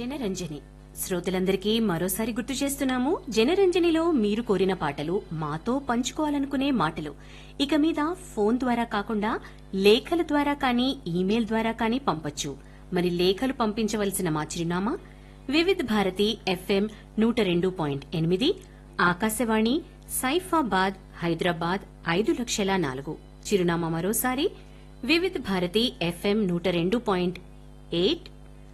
జనరంజని శ్రోతలందరికీ మరోసారి గుర్తు చేస్తున్నాము జనరంజనిలో మీరు కోరిన పాటలు మాతో పంచుకోవాలనుకునే మాటలు ఇక మీద ఫోన్ ద్వారా కాకుండా లేఖల ద్వారా కానీ ఈమెయిల్ ద్వారా కానీ పంపొచ్చు మరి లేఖలు పంపించవలసిన మా చిరునామా వివిధ్ భారతి ఎఫ్ఎం నూట రెండు పాయింట్ ఎనిమిది ఆకాశవాణి సైఫాబాద్ హైదరాబాద్ ఐదు లక్షల నాలుగు చిరునామా మరోసారి వివిధ్ భారతి ఎఫ్ఎం నూట రెండు పాయింట్ ఎయిట్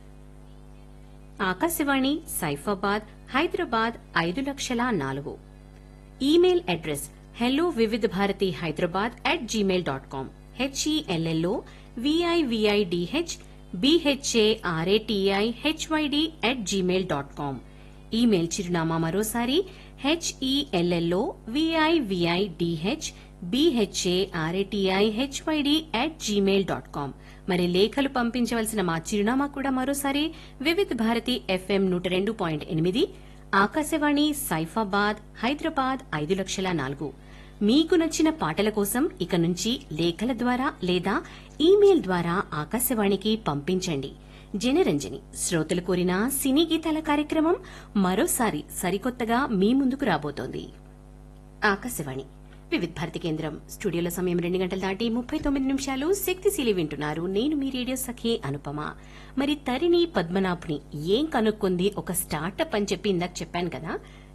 ఆకాశవాణి సైఫాబాద్ హైదరాబాద్ ఐదు లక్షల నాలుగు email address hello Vividh Bharati Hyderabad at Gmail dot com HELLO VIVIDH BHARATI HYD at Gmail dot com email చిరునామా మరోసారి HELLO VIVIDH BHARATI HYD at Gmail dot com మరి లేఖలు పంపించవలసిన మా చిరునామా కూడా మరోసారి వివిధ్ భారతి ఎఫ్ఎం నూట రెండు పాయింట్ ఎనిమిది ఆకాశవాణి సైఫాబాద్ హైదరాబాద్ ఐదు లక్షల నాలుగు మీకు నచ్చిన పాటల కోసం ఇక నుంచి లేఖల ద్వారా లేదా ఈమెయిల్ ద్వారా ఆకాశవాణికి పంపించండి జనరంజని శ్రోతలు కోరిన సినీ గీతాల కార్యక్రమం మరోసారి సరికొత్తగా మీ ముందుకు రాబోతోంది ఆకాశవాణి వివిధ భారతి కేంద్రం స్టూడియోలో సమయం రెండు గంటల దాటి ముప్పై తొమ్మిది నిమిషాలు శక్తిశీలి వింటున్నారు నేను మీ రేడియో సఖి అనుపమ మరి తరిని పద్మనాభ్ని ఏం కనుక్కుంది ఒక స్టార్టప్ అని చెప్పి ఇందాక చెప్పాను కదా